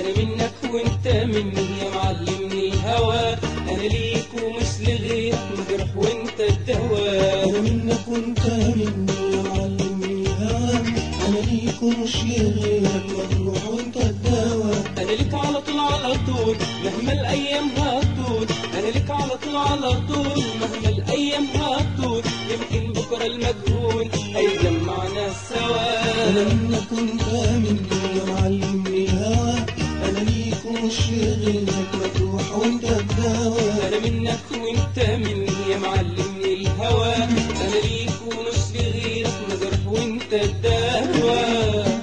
انا منك وانت مني يا معلمني الهوى انا ليك ومش لغيرك مجرح وانت الدواء أنا منك وأنت مني يا معلمي الهوى أنا ليك ومش لغيرك مجروح وأنت الدواء انا ليك على طول على طول مهما الايام هتطول انا ليك على طول على طول مهما الايام هتطول يمكن بكره المجهول هيجمعنا سوا أنا منك وأنت مني يا معلمي الهوى أنا ليك ومش لغيرك مجروح وأنت الدواء انا منك وانت مني يا معلمني الهوى انا ليك ومش لغيرك مجرح وانت الدواء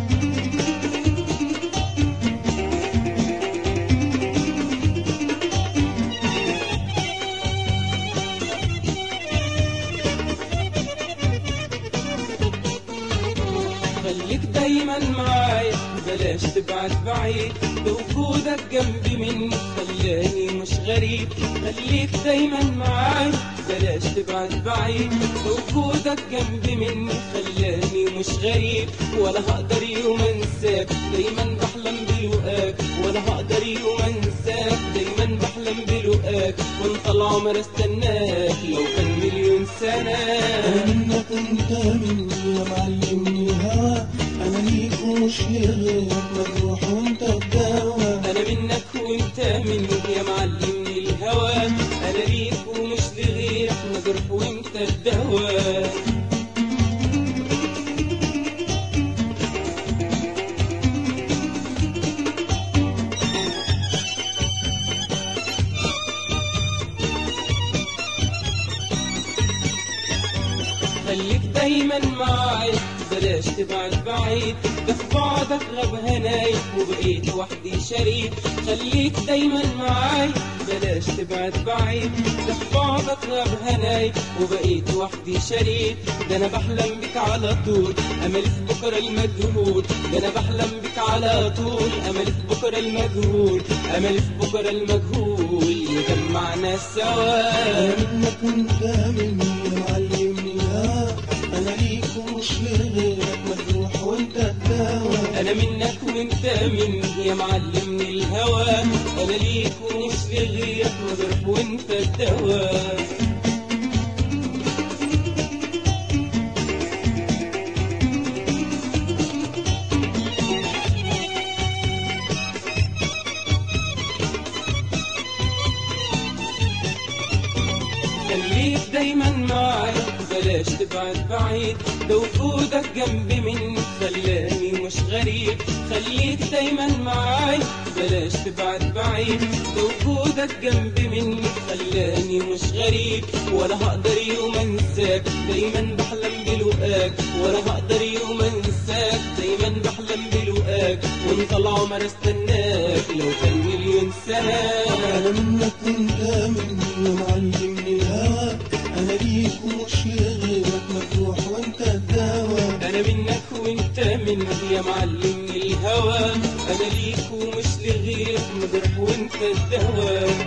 خليك دايما معايا بلاش تبعد بعيد بوجودك جنبي مني خلاني مش غريب خليك دايما معايا بلاش تبعد بعيد بوجودك جنبي مني خلاني مش غريب ولا هقدر يوم انساك دايما بحلم بلقاك ولا هقدر يوم انساك دايما بحلم بلقاك وانت العمر استناك لو كان مليون سنه أنا منك وأنت مني يا معلمي الهوى أنا ليك ومش لغيرك مجروح وأنت الدواء انا منك وانت مني يا معلمني الهوى انا ليك ومش لغيرك مجرح وانت الدواء خليك دايما معايا بلاش تبعد بعيد ده في بعدك غاب هناي وبقيت وحدي شريك خليك دايما معايا بلاش تبعد بعيد ده في بعدك غاب هناي وبقيت وحدي شريك ده انا بحلم بك على طول امل في بكره المجهول ده انا بحلم بك على طول امل في بكره المجهول امل في بكره المجهول يجمعنا سوا أنا منك وأنت مني يا معلمي الهوى أنا ليك ومش لغيرك مجروح وأنت الدواء انا منك وانت مني يا معلمني الهوى انا ليك ومش لغيرك مجرح وانت الدواء خليك دايما معايا بلاش تبعد بعيد ده وجودك جنبي مني خلاني مش غريب خليك دايما معايا بلاش تبعد بعيد ده وجودك جنبي مني خلاني مش غريب ولا هقدر يوم انساك دايما بحلم بلقاك ولا هقدر يوم انساك دايما بحلم بلقاك وانت العمر استناك لو كان مليون سنه أنا منك وأنت مني يا معلمي الهوى أنا ليك ومش لغيرك مجروح وأنت الدواء انا منك وانت مني يا معلمني الهوى انا ليك ومش لغيرك مجرح وانت الدواء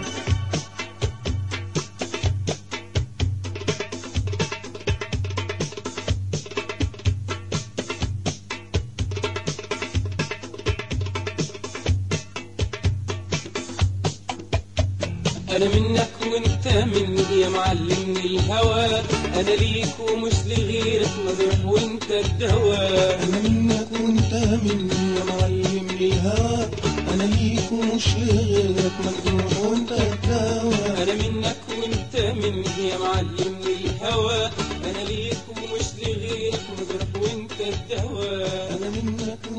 انا منك وانت مني يا معلمني الهوى انا ليك ومش لغيرك مجرح وانت الدواء أنا منك وأنت مني يا معلمي الهوى أنا ليك ومش لغيرك مجروح وأنت الدواء انا منك وانت مني يا معلمني الهوى انا ليك ومش لغيرك مجرح وانت الدواء أنا منك